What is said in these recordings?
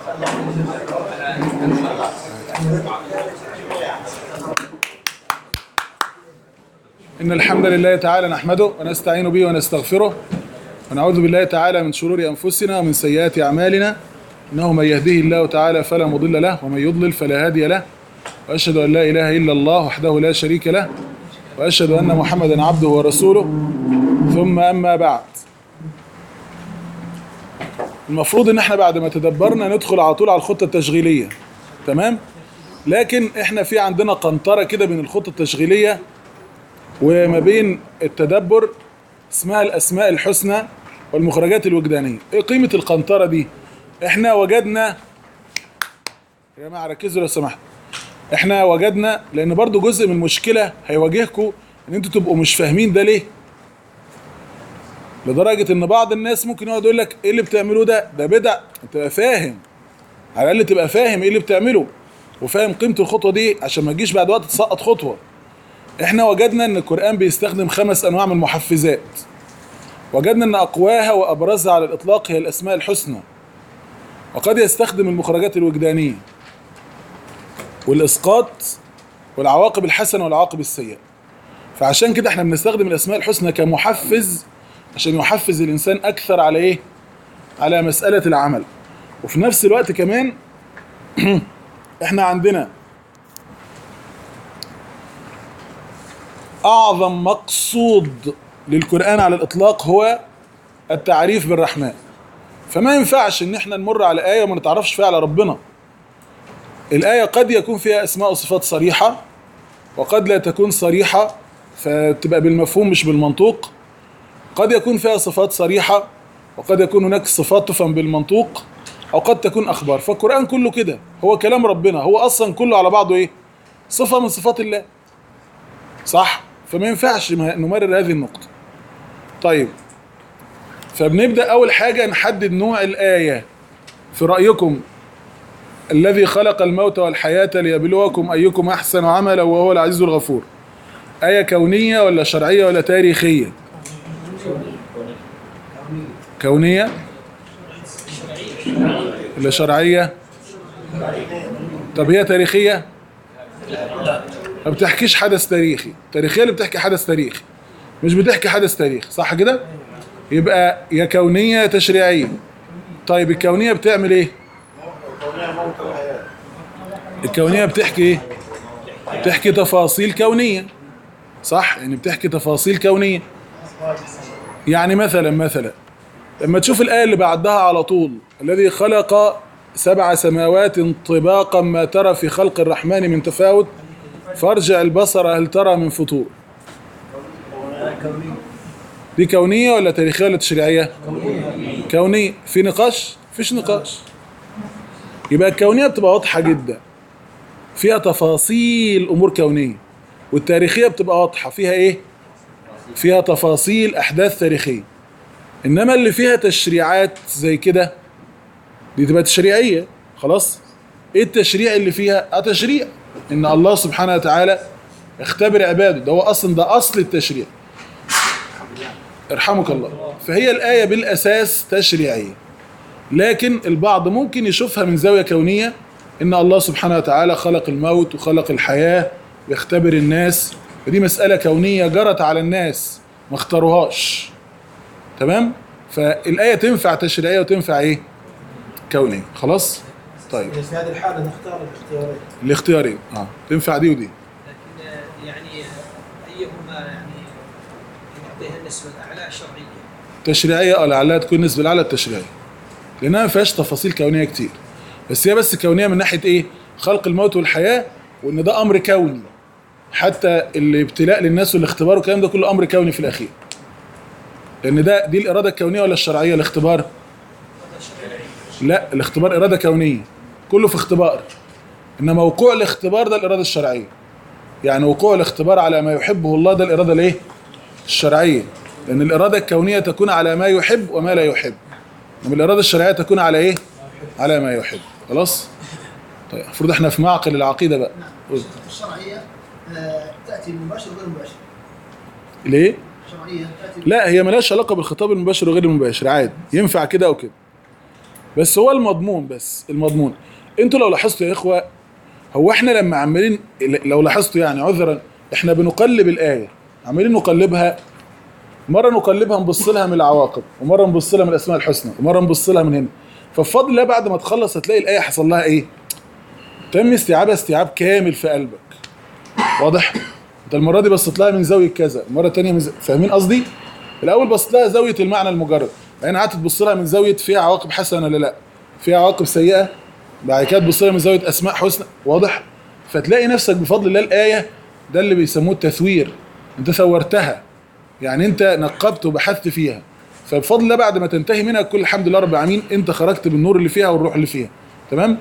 إن الحمد لله تعالى نحمده ونستعين به ونستغفره ونعوذ بالله تعالى من شرور أنفسنا ومن سيئات أعمالنا إنه من يهده الله تعالى فلا مضل له ومن يضلل فلا هادي له وأشهد أن لا إله إلا الله وحده لا شريك له وأشهد أن محمدا عبده ورسوله ثم أما بعد المفروض ان احنا بعد ما تدبرنا ندخل على طول على الخطه التشغيليه تمام لكن احنا في عندنا قنطره كده بين الخطه التشغيليه وما بين التدبر اسمها الاسماء الحسنى والمخرجات الوجدانيه ايه قيمه القنطره دي احنا وجدنا يا جماعه ركزوا لو سمحت احنا وجدنا لان برضو جزء من المشكله هيواجهكم ان انتوا تبقوا مش فاهمين ده ليه لدرجه ان بعض الناس ممكن يقعد يقول لك ايه اللي بتعملوه ده ده بدع انت تبقى فاهم على الاقل تبقى فاهم ايه اللي بتعمله وفاهم قيمه الخطوه دي عشان ما تجيش بعد وقت تسقط خطوه احنا وجدنا ان القران بيستخدم خمس انواع من المحفزات وجدنا ان اقواها وابرزها على الاطلاق هي الاسماء الحسنى وقد يستخدم المخرجات الوجدانيه والاسقاط والعواقب الحسنه والعواقب السيئه فعشان كده احنا بنستخدم الاسماء الحسنى كمحفز عشان يحفز الانسان اكثر على ايه على مساله العمل وفي نفس الوقت كمان احنا عندنا اعظم مقصود للقران على الاطلاق هو التعريف بالرحمن فما ينفعش ان احنا نمر على ايه وما نتعرفش فيها على ربنا الايه قد يكون فيها اسماء وصفات صريحه وقد لا تكون صريحه فتبقى بالمفهوم مش بالمنطوق قد يكون فيها صفات صريحة وقد يكون هناك صفات تفهم بالمنطوق أو قد تكون أخبار فالقرآن كله كده هو كلام ربنا هو أصلا كله على بعضه إيه صفة من صفات الله صح فما ينفعش نمرر هذه النقطة طيب فبنبدأ أول حاجة نحدد نوع الآية في رأيكم الذي خلق الموت والحياة ليبلوكم أيكم أحسن عملا وهو العزيز الغفور آية كونية ولا شرعية ولا تاريخية كونية ولا شرعية طب هي تاريخية ما بتحكيش حدث تاريخي تاريخية اللي بتحكي حدث تاريخي مش بتحكي حدث تاريخي صح كده يبقى يا كونية يا تشريعية طيب الكونية بتعمل ايه الكونية بتحكي ايه بتحكي تفاصيل كونية صح يعني بتحكي تفاصيل كونية يعني مثلا مثلا لما تشوف الآية اللي بعدها على طول الذي خلق سبع سماوات طباقا ما ترى في خلق الرحمن من تفاوت فارجع البصر هل ترى من فطور دي كونية ولا تاريخية ولا تشريعية كونية في نقاش فيش نقاش يبقى الكونية بتبقى واضحة جدا فيها تفاصيل أمور كونية والتاريخية بتبقى واضحة فيها إيه فيها تفاصيل أحداث تاريخية إنما اللي فيها تشريعات زي كده دي تبقى تشريعية خلاص إيه التشريع اللي فيها؟ آه تشريع إن الله سبحانه وتعالى اختبر عباده ده هو أصلا ده أصل التشريع ارحمك الله فهي الآية بالأساس تشريعية لكن البعض ممكن يشوفها من زاوية كونية إن الله سبحانه وتعالى خلق الموت وخلق الحياة ويختبر الناس فدي مسألة كونية جرت على الناس ما اختاروهاش تمام فالآية تنفع تشريعية وتنفع ايه كونية خلاص طيب في هذه الحالة نختار الاختيارين الاختيارين اه تنفع دي ودي لكن يعني ايهما يعني يعطيها النسبه الاعلى شرعيه تشريعية اه لعلها تكون نسبة الأعلى التشريعية لأنها ما فيهاش تفاصيل كونية كتير بس هي بس كونية من ناحية ايه خلق الموت والحياة وإن ده أمر كوني حتى الابتلاء للناس والاختبار والكلام ده كله أمر كوني في الأخير لأن ده دي الإرادة الكونية ولا الشرعية الاختبار لا الاختبار إرادة كونية كله في اختبار إنما وقوع الاختبار ده الإرادة الشرعية يعني وقوع الاختبار على ما يحبه الله ده الإرادة الايه الشرعية لأن الإرادة الكونية تكون على ما يحب وما لا يحب إنما الإرادة الشرعية تكون على إيه على ما يحب خلاص طيب المفروض احنا في معقل العقيدة بقى قول. الشرعية آه، تأتي مباشر وغير مباشر ليه الشرعية تأتي لا هي ملهاش علاقة بالخطاب المباشر وغير المباشر عادي ينفع كده أو كده بس هو المضمون بس المضمون انتوا لو لاحظتوا يا اخوه هو احنا لما عمالين لو لاحظتوا يعني عذرا احنا بنقلب الايه عمالين نقلبها مره نقلبها نبص لها من العواقب ومره نبص لها من الاسماء الحسنى ومره نبص لها من هنا فبفضل الله بعد ما تخلص هتلاقي الايه حصل لها ايه تم استيعابها استيعاب كامل في قلبك واضح انت المره دي بصيت لها من زاويه كذا المره الثانيه من ز... فاهمين قصدي الاول بصيت لها زاويه المعنى المجرد بعدين قعدت تبص لها من زاويه فيها عواقب حسنه ولا لا فيها عواقب سيئه بعد كده تبص لها من زاويه اسماء حسنى واضح فتلاقي نفسك بفضل الله الايه ده اللي بيسموه التثوير انت ثورتها يعني انت نقبت وبحثت فيها فبفضل الله بعد ما تنتهي منها كل الحمد لله رب العالمين انت خرجت بالنور اللي فيها والروح اللي فيها تمام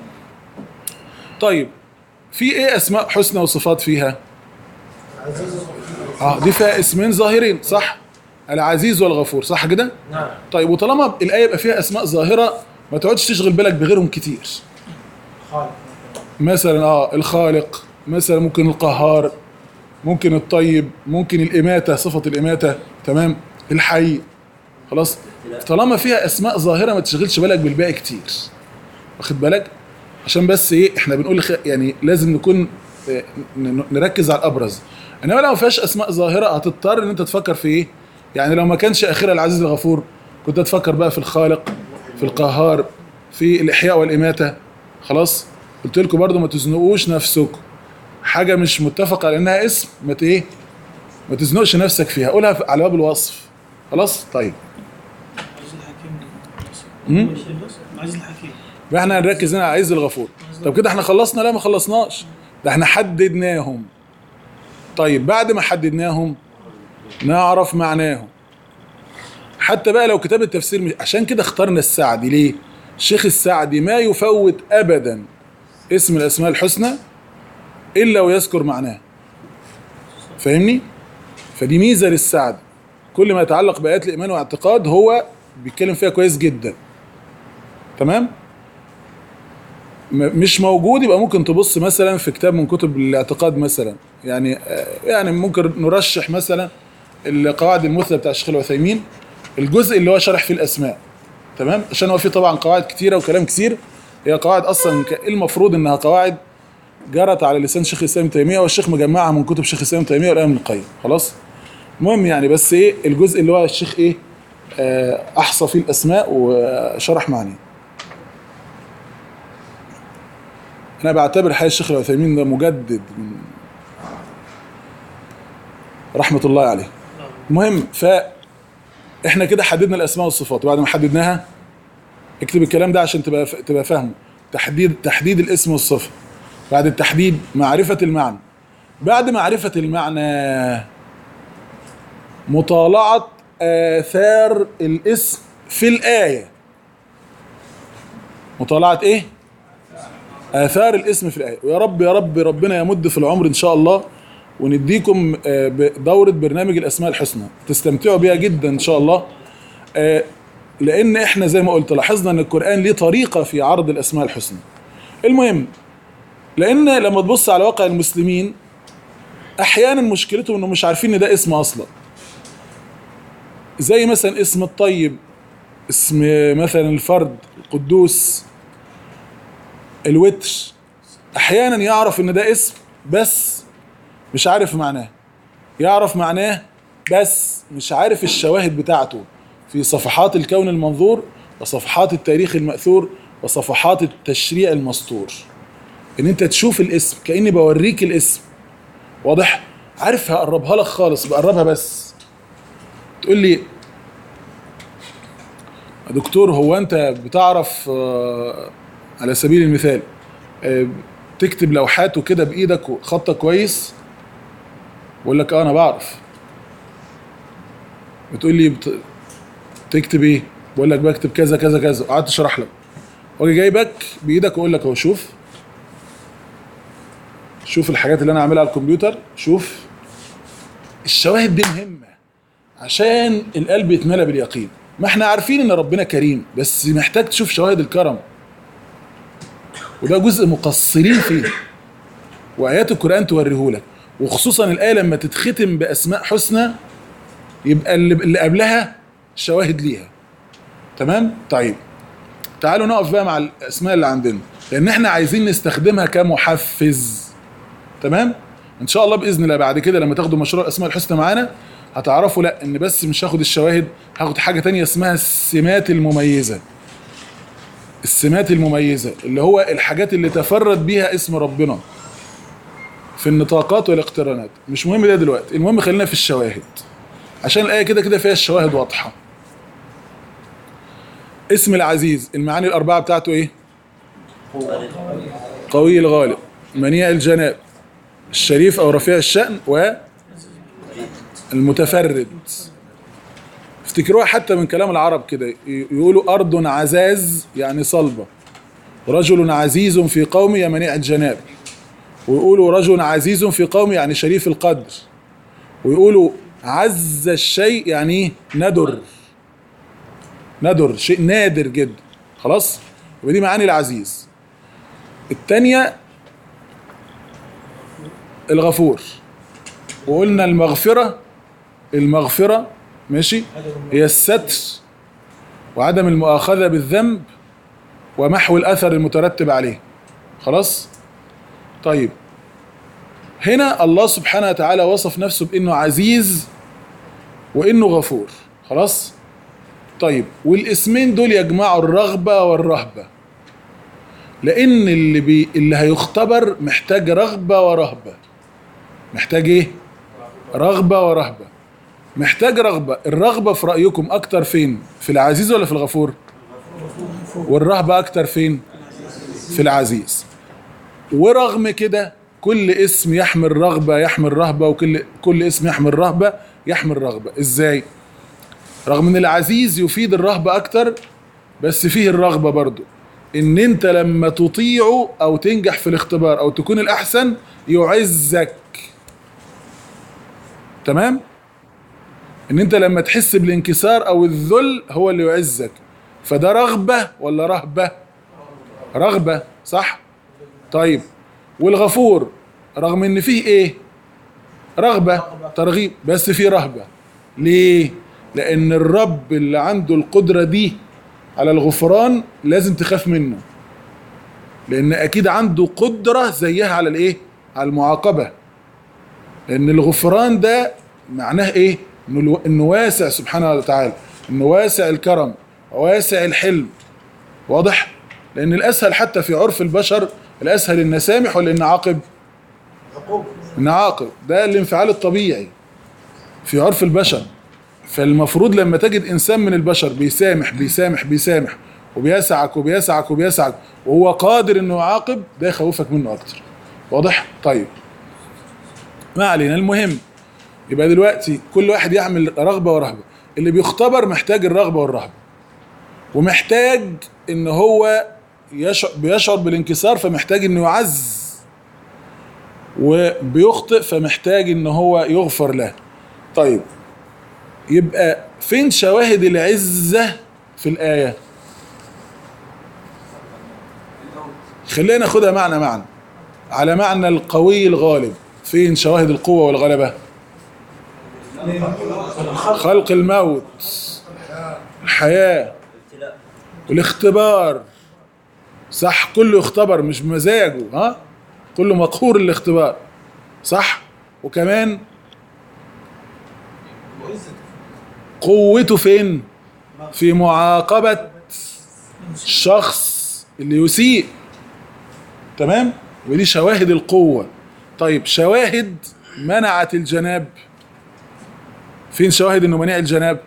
طيب في ايه اسماء حسنى وصفات فيها عزيز اه دي فيها اسمين ظاهرين صح العزيز والغفور صح كده نعم طيب وطالما الايه يبقى فيها اسماء ظاهره ما تقعدش تشغل بالك بغيرهم كتير خالد مثلا اه الخالق مثلا ممكن القهار ممكن الطيب ممكن الإماتة صفة الإماتة تمام الحي خلاص طالما فيها أسماء ظاهرة ما تشغلش بالك بالباقي كتير واخد بالك عشان بس ايه احنا بنقول خ- يعني لازم نكون آه، ن- نركز على الابرز انما لو ما فيهاش اسماء ظاهره هتضطر ان انت تفكر في ايه يعني لو ما كانش اخرها العزيز الغفور كنت هتفكر بقى في الخالق في القهار في الاحياء والاماته خلاص قلت لكم برضو ما تزنقوش نفسكم حاجه مش متفق على انها اسم ما ت- ايه ما تزنقش نفسك فيها قولها في- على باب الوصف خلاص طيب عزيز الحكيم مم؟ عزيز الحكيم يبقى احنا هنركز هنا على عز الغفور طب كده احنا خلصنا لا ما خلصناش ده احنا حددناهم طيب بعد ما حددناهم نعرف معناهم حتى بقى لو كتاب التفسير مش عشان كده اخترنا السعدي ليه الشيخ السعدي ما يفوت ابدا اسم الاسماء الحسنى الا ويذكر معناه فاهمني فدي ميزه للسعدي كل ما يتعلق بايات الايمان والاعتقاد هو بيتكلم فيها كويس جدا تمام م- مش موجود يبقى ممكن تبص مثلا في كتاب من كتب الاعتقاد مثلا يعني آه، يعني ممكن نرشح مثلا القواعد المثلى بتاع الشيخ العثيمين الجزء اللي هو شرح فيه الاسماء تمام عشان هو فيه طبعا قواعد كتيره وكلام كتير هي قواعد اصلا ك- المفروض انها قواعد جرت على لسان شيخ الاسلام ابن تيميه والشيخ مجمعها من كتب شيخ الاسلام ابن تيميه والامام ابن القيم خلاص المهم يعني بس ايه الجزء اللي هو الشيخ ايه آه، احصى فيه الاسماء وشرح معانيه انا بعتبر حي الشيخ العثيمين ده مجدد من رحمه الله عليه المهم ف احنا كده حددنا الاسماء والصفات وبعد ما حددناها اكتب الكلام ده عشان تبقى تبقى فاهمه تحديد تحديد الاسم والصفه بعد التحديد معرفه المعنى بعد معرفه المعنى مطالعه اثار الاسم في الايه مطالعه ايه آثار الاسم في الآية ويا رب يا رب ربنا يمد في العمر إن شاء الله ونديكم آه، دورة برنامج الأسماء الحسنى تستمتعوا بيها جدا إن شاء الله آه، لأن إحنا زي ما قلت لاحظنا إن القرآن ليه طريقة في عرض الأسماء الحسنى المهم لأن لما تبص على واقع المسلمين أحيانا مشكلتهم إنه مش عارفين إن ده اسم أصلا زي مثلا اسم الطيب اسم مثلا الفرد القدوس الوتر احيانا يعرف ان ده اسم بس مش عارف معناه يعرف معناه بس مش عارف الشواهد بتاعته في صفحات الكون المنظور وصفحات التاريخ المأثور وصفحات التشريع المسطور ان انت تشوف الاسم كاني بوريك الاسم واضح عارف هقربها لك خالص بقربها بس تقول لي يا دكتور هو انت بتعرف آه، على سبيل المثال آه، تكتب لوحات وكده بايدك وخطك كويس بقول لك اه انا بعرف بتقول لي بت... تكتب ايه بقول لك بكتب كذا كذا كذا قعدت اشرح لك واجي جايبك بايدك واقول لك اهو شوف شوف الحاجات اللي انا عاملها على الكمبيوتر شوف الشواهد دي مهمه عشان القلب يتملى باليقين ما احنا عارفين ان ربنا كريم بس محتاج تشوف شواهد الكرم وده جزء مقصرين فيه وايات القران توريهولك وخصوصا الايه لما تتختم باسماء حسنى يبقى اللي اللي قبلها شواهد ليها تمام طيب تعالوا نقف بقى مع الاسماء اللي عندنا لان احنا عايزين نستخدمها كمحفز تمام ان شاء الله باذن الله بعد كده لما تاخدوا مشروع الاسماء الحسنى معانا هتعرفوا لا ان بس مش هاخد الشواهد هاخد حاجه تانية اسمها السمات المميزه السمات المميزه اللي هو الحاجات اللي تفرد بيها اسم ربنا في النطاقات والاقترانات مش مهم ده دلوقتي المهم خلينا في الشواهد عشان الايه كده كده فيها الشواهد واضحه اسم العزيز المعاني الاربعه بتاعته ايه قوي الغالب منيع الجناب الشريف او رفيع الشأن والمتفرد افتكروها حتى من كلام العرب كده ي- يقولوا أرض عزاز يعني صلبة رجل عزيز في قومه منيع الجناب ويقولوا رجل عزيز في قومه يعني شريف القدر ويقولوا عز الشيء يعني إيه؟ ندر ندر شيء نادر جدا خلاص يبقى دي معاني العزيز الثانية الغفور وقلنا المغفرة المغفرة ماشي هي الستر وعدم المؤاخذة بالذنب ومحو الأثر المترتب عليه خلاص طيب هنا الله سبحانه وتعالى وصف نفسه بأنه عزيز وأنه غفور خلاص طيب والاسمين دول يجمعوا الرغبة والرهبة لأن اللي بي اللي هيختبر محتاج رغبة ورهبة محتاج إيه؟ رغبة ورهبة محتاج رغبة الرغبة في رأيكم أكتر فين؟ في العزيز ولا في الغفور؟ والرهبة أكتر فين؟ في العزيز ورغم كده كل اسم يحمل رغبة يحمل رهبة وكل كل اسم يحمل رهبة يحمل رغبة ازاي؟ رغم ان العزيز يفيد الرهبة اكتر بس فيه الرغبة برضو ان انت لما تطيعه او تنجح في الاختبار او تكون الاحسن يعزك تمام ان انت لما تحس بالانكسار او الذل هو اللي يعزك فده رغبة ولا رهبة رغبة صح طيب والغفور رغم ان فيه ايه رغبة ترغيب بس فيه رهبة ليه لان الرب اللي عنده القدرة دي على الغفران لازم تخاف منه لان اكيد عنده قدرة زيها على الايه على المعاقبة لان الغفران ده معناه ايه انه الو- انه واسع سبحانه وتعالى انه واسع الكرم وواسع الحلم واضح لان الاسهل حتى في عرف البشر الاسهل ان سامح ولا ان عاقب عقوبة ان عاقب ده الانفعال الطبيعي في عرف البشر فالمفروض لما تجد انسان من البشر بيسامح بيسامح بيسامح وبيسعك وبيسعك وبيسعك وهو قادر انه يعاقب ده يخوفك منه اكتر واضح طيب ما علينا المهم يبقى دلوقتي كل واحد يعمل رغبه ورهبه اللي بيختبر محتاج الرغبه والرهبه ومحتاج ان هو يشعر بيشعر بالانكسار فمحتاج انه يعز وبيخطئ فمحتاج ان هو يغفر له طيب يبقى فين شواهد العزة في الآية خلينا ناخدها معنى معنى على معنى القوي الغالب فين شواهد القوة والغلبة خلق الموت الحياة والاختبار صح كله يختبر مش بمزاجه ها كله مقهور الاختبار صح وكمان قوته فين في معاقبة الشخص اللي يسيء تمام ودي شواهد القوة طيب شواهد منعت الجناب فين شواهد انه منع الجناب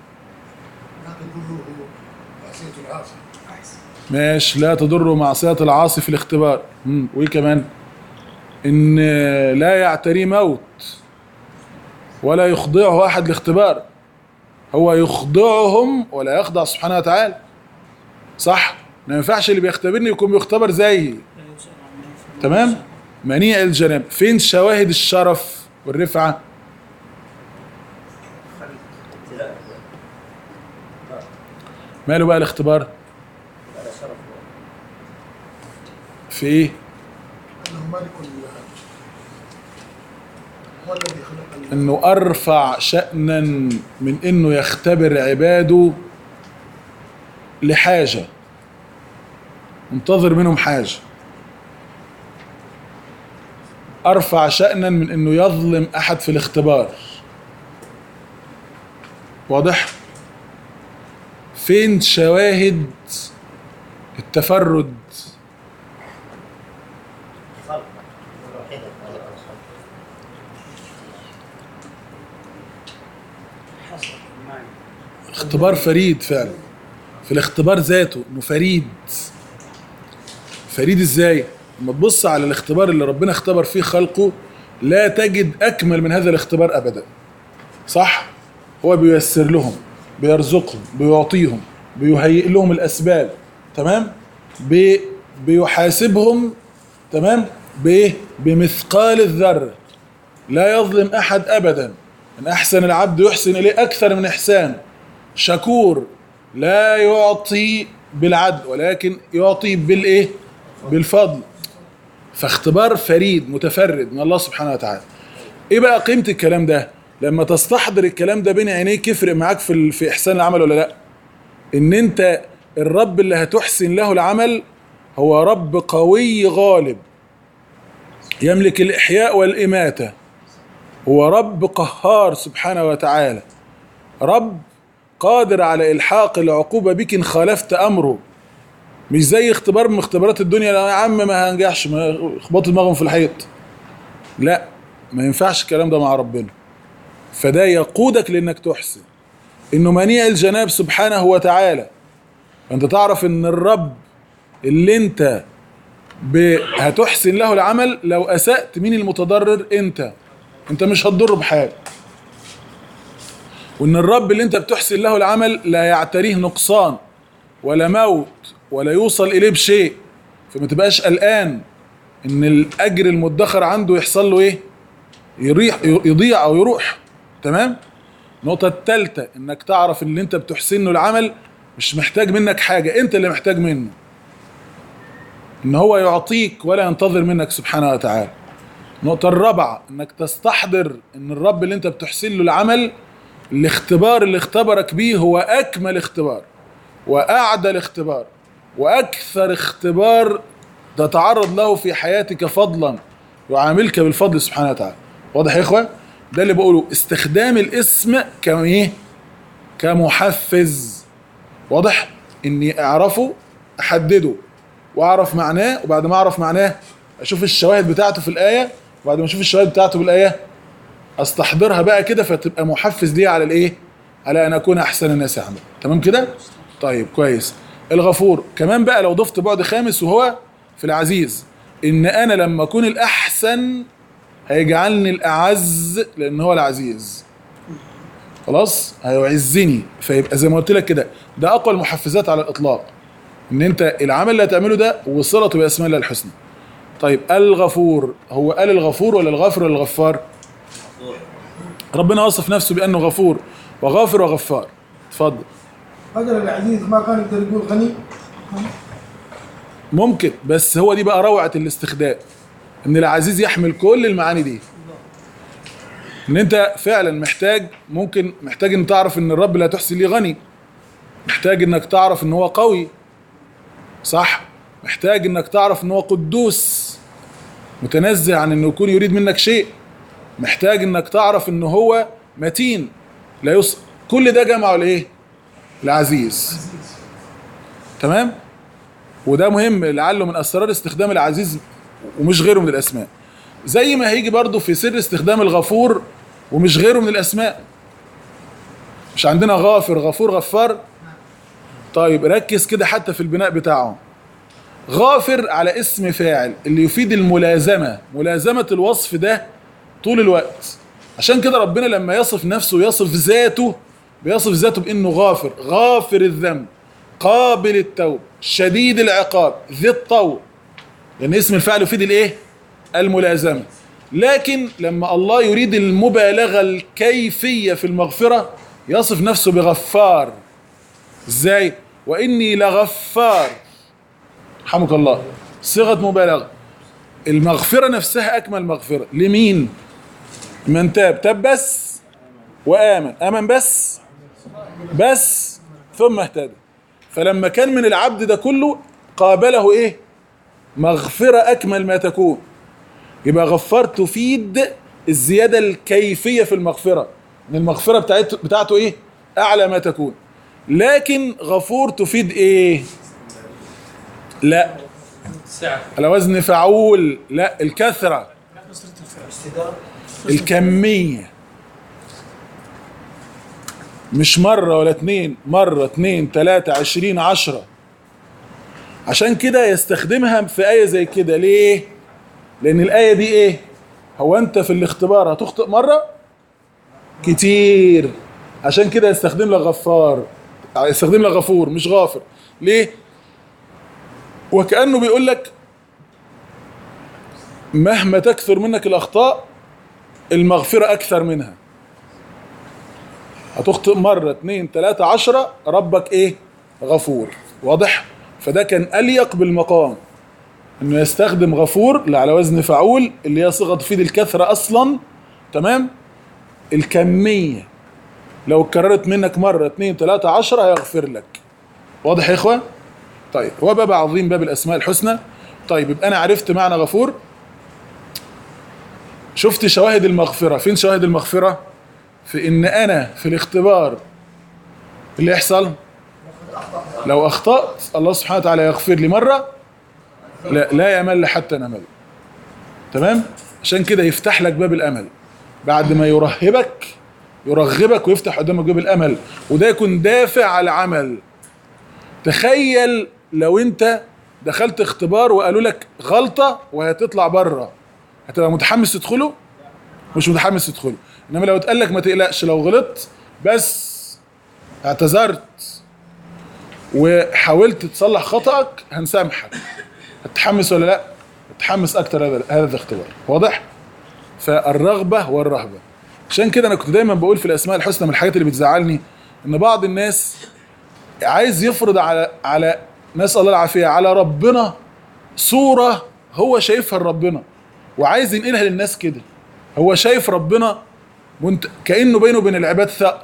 ماشي لا تضر معصية العاصي في الاختبار مم. وايه كمان ان لا يعتري موت ولا يخضعه احد الاختبار هو يخضعهم ولا يخضع سبحانه وتعالى صح ما ينفعش اللي بيختبرني يكون بيختبر زيي لا يسأل عما يفعل تمام منيع الجناب فين شواهد الشرف والرفعة ماله بقى الاختبار في ايه انه مالك الهج هو الذي خلق ال- انه ارفع شأنا من انه يختبر عباده لحاجة منتظر منهم حاجة أرفع شأنا من إنه يظلم أحد في الاختبار واضح؟ فين شواهد التفرد فرق الوحيدة خالق الخلق حسب المعنى اختبار فريد فعلا في الاختبار ذاته انه فريد فريد ازاي لما تبص على الاختبار اللي ربنا اختبر فيه خلقه لا تجد اكمل من هذا الاختبار ابدا صح هو بييسر لهم بيرزقهم بيعطيهم بيهيئ لهم الاسباب تمام بي بيحاسبهم تمام بايه بمثقال الذره لا يظلم احد ابدا ان احسن العبد يحسن اليه اكثر من احسان شكور لا يعطي بالعدل ولكن يعطي بالايه بالفضل فاختبار فريد متفرد من الله سبحانه وتعالى ايه بقى قيمه الكلام ده لما تستحضر الكلام ده بين عينيك يفرق معاك في ال- في احسان العمل ولا لا ان انت الرب اللي هتحسن له العمل هو رب قوي غالب يملك الاحياء والاماته هو رب قهار سبحانه وتعالى رب قادر على الحاق العقوبه بك ان خالفت امره مش زي اختبار من اختبارات الدنيا لا يا عم ما هنجحش ما اخبط دماغهم في الحيط لا ما ينفعش الكلام ده مع ربنا فده يقودك لانك تحسن انه منيع الجناب سبحانه وتعالى فانت تعرف ان الرب اللي انت ب... هتحسن له العمل لو اسأت مين المتضرر انت انت مش هتضر بحاجه وان الرب اللي انت بتحسن له العمل لا يعتريه نقصان ولا موت ولا يوصل اليه بشيء فما تبقاش قلقان ان الاجر المدخر عنده يحصل له ايه يريح يضيع او يروح تمام النقطة الثالثة انك تعرف اللي انت بتحسن له العمل مش محتاج منك حاجة انت اللي محتاج منه ان هو يعطيك ولا ينتظر منك سبحانه وتعالى النقطة الرابعة انك تستحضر ان الرب اللي انت بتحسن له العمل الاختبار اللي اختبرك بيه هو اكمل اختبار واعدل اختبار واكثر اختبار تتعرض له في حياتك فضلا يعاملك بالفضل سبحانه وتعالى واضح يا اخوه ده اللي بقوله استخدام الاسم كايه كمحفز واضح اني اعرفه احدده واعرف معناه وبعد ما اعرف معناه اشوف الشواهد بتاعته في الايه وبعد ما اشوف الشواهد بتاعته بالايه استحضرها بقى كده فتبقى محفز ليه على الايه على ان اكون احسن الناس عملا تمام كده طيب كويس الغفور كمان بقى لو ضفت بعد خامس وهو في العزيز ان انا لما اكون الاحسن هيجعلني الاعز لان هو العزيز خلاص هيعزني فيبقى زي ما قلت لك كده ده اقوى المحفزات على الاطلاق ان انت العمل اللي هتعمله ده وصلته باسماء الله الحسنى طيب الغفور هو قال الغفور ولا الغافر ولا الغفار ربنا وصف نفسه بانه غفور وغافر وغفار اتفضل هذا العزيز ما كان يقدر يقول غني ممكن بس هو دي بقى روعة الاستخدام ان العزيز يحمل كل المعاني دي ان انت فعلا محتاج ممكن محتاج ان تعرف ان الرب لا تحسن ليه غني محتاج انك تعرف ان هو قوي صح محتاج انك تعرف ان هو قدوس متنزه عن انه يكون يريد منك شيء محتاج انك تعرف ان هو متين لا يص كل ده جمعه لايه العزيز تمام وده مهم لعله من اسرار استخدام العزيز ومش غيره من الاسماء زي ما هيجي برضو في سر استخدام الغفور ومش غيره من الاسماء مش عندنا غافر غفور غفار طيب ركز كده حتى في البناء بتاعه غافر على اسم فاعل اللي يفيد الملازمة ملازمة الوصف ده طول الوقت عشان كده ربنا لما يصف نفسه ويصف ذاته بيصف ذاته بانه غافر غافر الذنب قابل التوب شديد العقاب ذي الطول لان اسم الفاعل يفيد الايه الملازمه لكن لما الله يريد المبالغه الكيفيه في المغفره يصف نفسه بغفار ازاي واني لغفار رحمك الله صيغه مبالغه المغفره نفسها اكمل مغفره لمين من تاب تاب بس وامن امن بس بس ثم اهتدى فلما كان من العبد ده كله قابله ايه مغفرة اكمل ما تكون يبقى غفار تفيد الزيادة الكيفية في المغفرة ان المغفرة بتاعته, بتاعته ايه اعلى ما تكون لكن غفور تفيد ايه لا سعة على وزن فعول لا الكثرة كثرة الفعل استدار الكمية مش مرة ولا اتنين مرة اتنين تلاتة عشرين عشرة عشان كده يستخدمها في آية زي كده ليه؟ لأن الآية دي إيه؟ هو أنت في الاختبار هتخطئ مرة؟ كتير عشان كده يستخدم لك غفار يستخدم لك غفور مش غافر ليه؟ وكأنه بيقول لك مهما تكثر منك الأخطاء المغفرة أكثر منها هتخطئ مرة اتنين تلاتة عشرة ربك إيه غفور واضح فده كان أليق بالمقام إنه يستخدم غفور اللي على وزن فعول اللي هي صيغة تفيد الكثرة أصلا تمام الكمية لو اتكررت منك مرة اتنين تلاتة عشرة هيغفر لك واضح يا إخوة طيب هو باب عظيم باب الأسماء الحسنى طيب يبقى أنا عرفت معنى غفور شفت شواهد المغفرة فين شواهد المغفرة في ان انا في الاختبار اللي يحصل لو اخطأت الله سبحانه وتعالى يغفر لي مرة لا لا يمل حتى نمل تمام عشان كده يفتح لك باب الامل بعد ما يرهبك يرغبك ويفتح قدامك باب الامل وده يكون دافع على العمل تخيل لو انت دخلت اختبار وقالوا لك غلطة وهتطلع بره هتبقى متحمس تدخله مش متحمس تدخله انما لو اتقال لك ما تقلقش لو غلطت بس اعتذرت وحاولت تصلح خطأك هنسامحك هتتحمس ولا لا هتتحمس اكتر هذا هذا الاختبار واضح فالرغبة والرهبة عشان كده انا كنت دايما بقول في الاسماء الحسنى من الحاجات اللي بتزعلني ان بعض الناس عايز يفرض على على نسأل الله العافية على ربنا صورة هو شايفها لربنا وعايز ينقلها للناس كده هو شايف ربنا وانت كانه بينه وبين العباد ثأر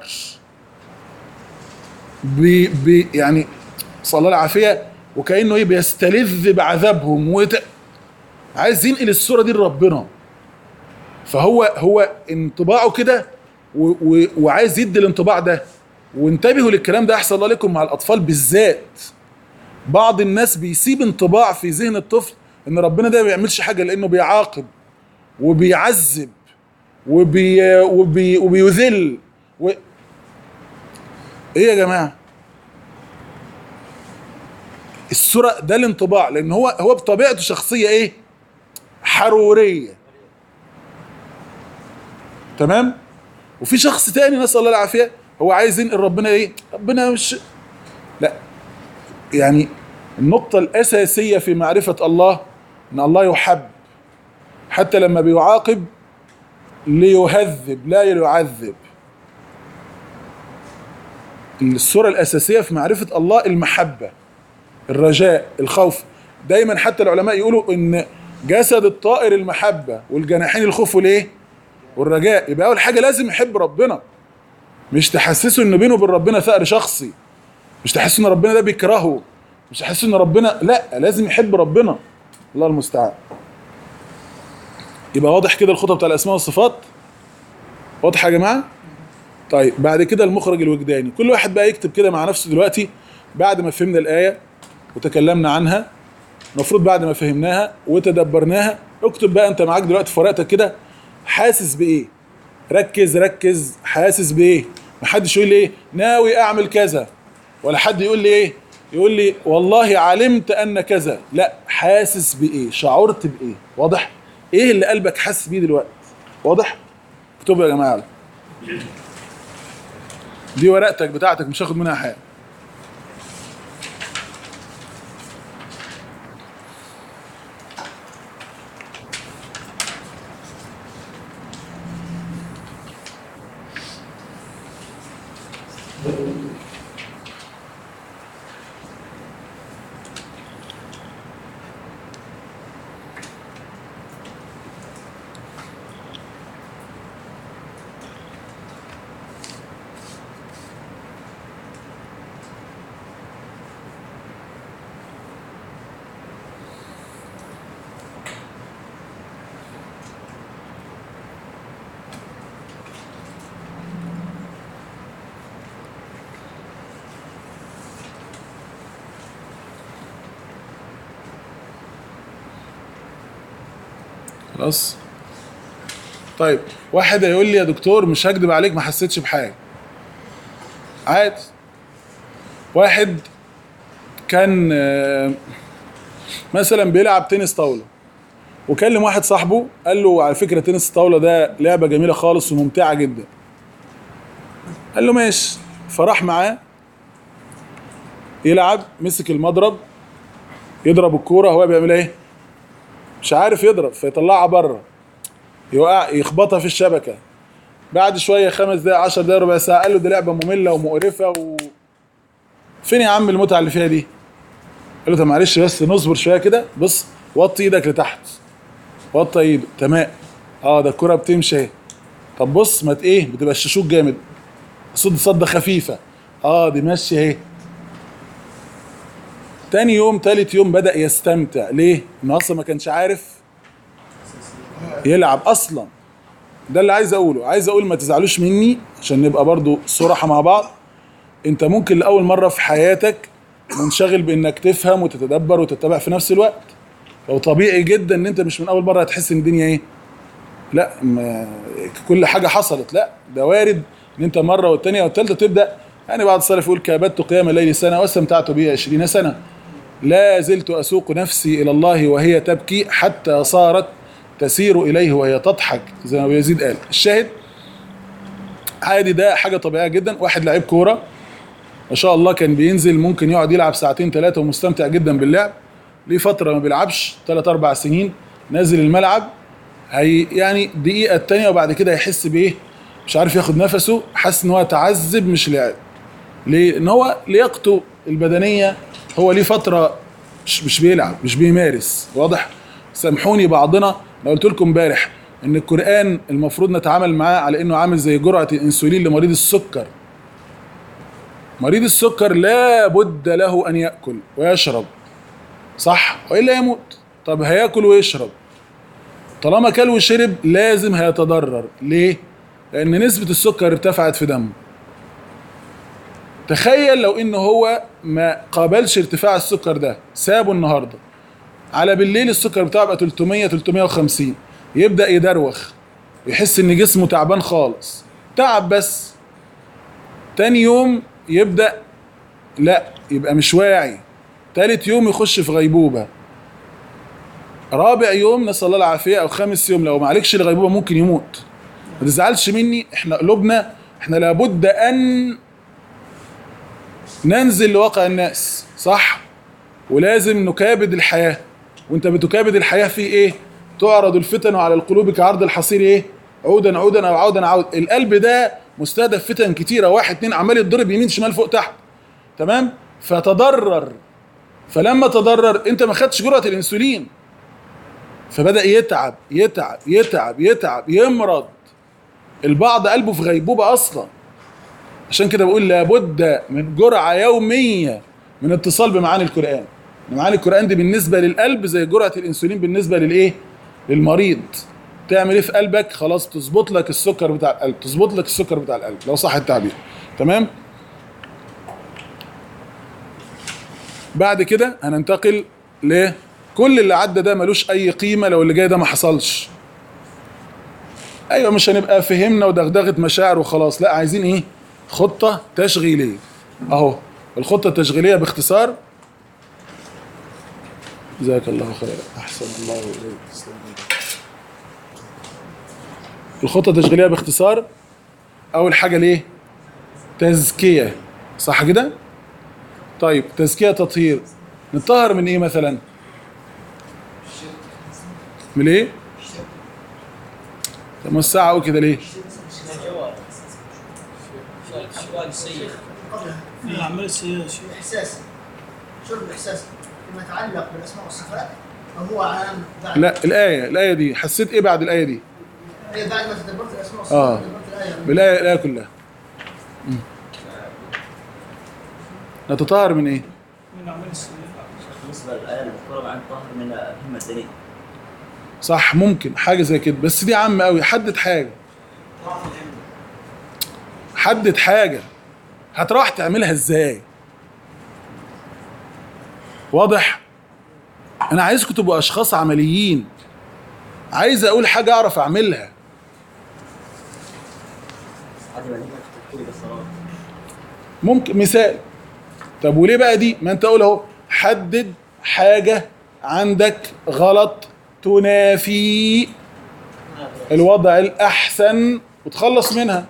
بي بي يعني صلى الله العافيه وكانه ايه بيستلذ بعذابهم وت... عايز ينقل الصوره دي لربنا فهو هو انطباعه كده و... و... وعايز يدي الانطباع ده وانتبهوا للكلام ده احسن الله لكم مع الاطفال بالذات بعض الناس بيسيب انطباع في ذهن الطفل ان ربنا ده ما بيعملش حاجه لانه بيعاقب وبيعذب وبي وبي وبيذل و... ايه يا جماعه الصوره ده الانطباع لان هو هو بطبيعته شخصيه ايه حروريه تمام وفي شخص تاني نسال الله العافيه هو عايز ينقل ربنا ايه ربنا مش لا يعني النقطه الاساسيه في معرفه الله ان الله يحب حتى لما بيعاقب ليهذب لا ليعذب الصورة الأساسية في معرفة الله المحبة الرجاء الخوف دايما حتى العلماء يقولوا ان جسد الطائر المحبة والجناحين الخوف والايه والرجاء يبقى اول حاجة لازم يحب ربنا مش تحسسه ان بينه وبين ربنا ثأر شخصي مش تحسسه ان ربنا ده بيكرهه مش تحسسه ان ربنا لا لازم يحب ربنا الله المستعان يبقى واضح كده الخطب بتاع الاسماء والصفات واضح يا جماعه طيب بعد كده المخرج الوجداني كل واحد بقى يكتب كده مع نفسه دلوقتي بعد ما فهمنا الايه وتكلمنا عنها المفروض بعد ما فهمناها وتدبرناها اكتب بقى انت معاك دلوقتي في ورقتك كده حاسس بايه ركز ركز حاسس بايه محدش يقول لي ايه ناوي اعمل كذا ولا حد يقول لي ايه يقول لي والله علمت ان كذا لا حاسس بايه شعرت بايه واضح ايه اللي قلبك حاسس بيه دلوقتي واضح اكتبوا يا جماعه دي ورقتك بتاعتك مش هاخد منها حاجه خلاص طيب واحد هيقول لي يا دكتور مش هكدب عليك ما حسيتش بحاجه عادي واحد كان آه، مثلا بيلعب تنس طاوله وكلم واحد صاحبه قال له على فكره تنس الطاوله ده لعبه جميله خالص وممتعه جدا قال له ماشي فراح معاه يلعب مسك المضرب يضرب الكوره هو بيعمل ايه مش عارف يضرب فيطلعها بره يوقع يخبطها في الشبكه بعد شويه خمس دقايق 10 دقايق ربع ساعه قال له دي لعبه ممله ومقرفه و... فين يا عم المتعه اللي فيها دي؟ قال له طب معلش بس نصبر شويه كده بص وطي ايدك لتحت وطي ايدك تمام اه ده الكره بتمشي اهي طب بص ما ت- ايه بتبقى الششوك جامد صد صدة خفيفة اه دي ماشية اهي تاني يوم تالت يوم بدأ يستمتع ليه؟ انه اصلا ما كانش عارف يلعب اصلا ده اللي عايز اقوله عايز اقول ما تزعلوش مني عشان نبقى برضو صراحة مع بعض انت ممكن لاول مرة في حياتك منشغل بانك تفهم وتتدبر وتتبع في نفس الوقت لو طبيعي جدا ان انت مش من اول مرة هتحس ان الدنيا ايه لا ما كل حاجه حصلت لا ده وارد ان انت مره والثانيه والثالثه تبدا يعني بعض السلف يقول كابدت قيام الليل سنه واستمتعت به عشرين سنه لا زلت اسوق نفسي الى الله وهي تبكي حتى صارت تسير اليه وهي تضحك زي ما أبو يزيد قال الشاهد عادي ده حاجه طبيعيه جدا واحد لعيب كوره ما شاء الله كان بينزل ممكن يقعد يلعب ساعتين ثلاثه ومستمتع جدا باللعب ليه فتره ما بيلعبش ثلاث اربع سنين نازل الملعب هي يعني دقيقة التانية وبعد كده هيحس بإيه؟ مش عارف ياخد نفسه حاسس إن هو تعذب مش لعب. ليه؟ إن هو لياقته البدنية هو ليه فترة مش مش بيلعب مش بيمارس واضح؟ سامحوني بعضنا أنا قلت لكم امبارح إن القرآن المفروض نتعامل معاه على إنه عامل زي جرعة الأنسولين لمريض السكر. مريض السكر لا بد له أن يأكل ويشرب. صح؟ وإلا يموت. طب هياكل ويشرب طالما كل وشرب لازم هيتضرر ليه لان نسبة السكر ارتفعت في دمه تخيل لو ان هو ما قابلش ارتفاع السكر ده سابه النهارده على بالليل السكر بتاعه بقى 300 350 يبدا يدروخ يحس ان جسمه تعبان خالص تعب بس تاني يوم يبدا لا يبقى مش واعي تالت يوم يخش في غيبوبه رابع يوم نسال الله العافيه او خامس يوم لو ما عليكش الغيبوبه ممكن يموت ما تزعلش مني احنا قلوبنا احنا لابد ان ننزل لواقع الناس صح ولازم نكابد الحياه وانت بتكابد الحياه في ايه تعرض الفتن على القلوب كعرض الحصير ايه عودا عودا او عودا عود القلب ده مستهدف فتن كتيره واحد اتنين عمال يتضرب يمين شمال فوق تحت تمام فتضرر فلما تضرر انت ما خدتش جرعه الانسولين فبدا يتعب يتعب يتعب يتعب يمرض البعض قلبه في غيبوبه اصلا عشان كده بقول لابد من جرعه يوميه من اتصال بمعاني القران معاني القران دي بالنسبه للقلب زي جرعه الانسولين بالنسبه للايه للمريض تعمل ايه في قلبك خلاص تظبط لك السكر بتاع القلب تظبط لك السكر بتاع القلب لو صح التعبير تمام بعد كده هننتقل ل كل اللي عدى ده ملوش اي قيمه لو اللي جاي ده ما حصلش ايوه مش هنبقى فهمنا ودغدغه مشاعر وخلاص لا عايزين ايه خطه تشغيليه اهو الخطه التشغيليه باختصار جزاك الله خيرا احسن الله اليك تسلم ايدك. الخطه التشغيليه باختصار اول حاجه ليه تزكيه صح كده طيب تزكيه تطهير نطهر من ايه مثلا من ايه طب ما الساعه قوي كده ليه الاحوال السيئه الأعمال السيئة يا شيخ احساس شرب الاحساس فيما يتعلق بالاسماء والصفات فهو عام بعد لا الايه الايه دي حسيت ايه بعد الايه دي إيه بعد ما تدبرت الاسماء والصفات آه. تدبرت الايه بالايه الايه كلها مم. نتطهر من ايه من الأعمال السيئة بالنسبه للايه المذكوره عن طهر من الهمه الدنيا صح ممكن حاجه زي كده بس دي عامه قوي حدد حاجه حدد حاجه هتروح تعملها ازاي واضح انا عايزكم تبقوا اشخاص عمليين عايز اقول حاجه اعرف اعملها عادي بقى نيجي في تطوير الصلاة ممكن مثال طب وليه بقى دي ما انت قول اهو حدد حاجه عندك غلط تنافي الوضع الاحسن وتخلص منها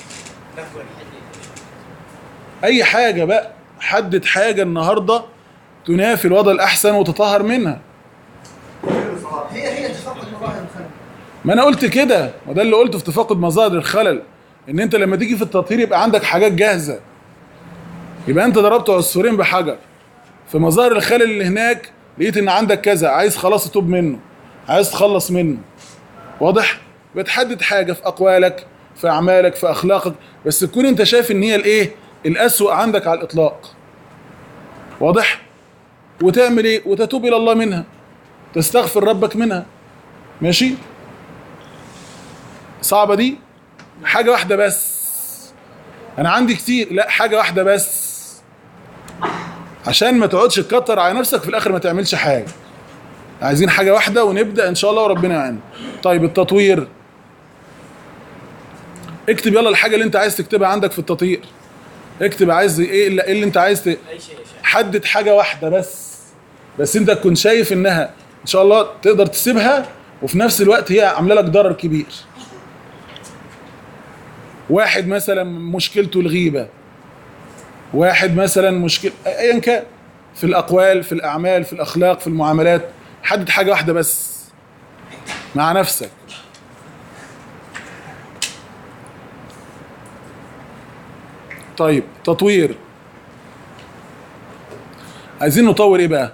اي حاجه بقى حدد حاجه النهارده تنافي الوضع الاحسن وتطهر منها هي هي تفقد مظاهر الخلل ما انا قلت كده وده اللي قلته في تفاقد مظاهر الخلل ان انت لما تيجي في التطهير يبقى عندك حاجات جاهزه يبقى انت ضربت عصفورين بحجر في مظاهر الخلل اللي هناك لقيت ان عندك كذا عايز خلاص تتوب منه عايز تخلص منه واضح بتحدد حاجه في اقوالك في اعمالك في اخلاقك بس تكون انت شايف ان هي الايه الاسوأ عندك على الاطلاق واضح وتعمل ايه وتتوب الى الله منها تستغفر ربك منها ماشي صعبه دي حاجه واحده بس انا عندي كتير لا حاجه واحده بس عشان ما تقعدش تكتر على نفسك في الاخر ما تعملش حاجه عايزين حاجه واحده ونبدا ان شاء الله وربنا يعين طيب التطوير اكتب يلا الحاجه اللي انت عايز تكتبها عندك في التطوير اكتب عايز ايه اللي, إيه اللي انت عايز ت... اي شيء يا شيخ حدد حاجه واحده بس بس انت تكون شايف انها ان شاء الله تقدر تسيبها وفي نفس الوقت هي عامله لك ضرر كبير واحد مثلا مشكلته الغيبه واحد مثلا مشكل ايا كان في الاقوال في الاعمال في الاخلاق في المعاملات حدد حاجه واحده بس مع نفسك طيب تطوير عايزين نطور ايه بقى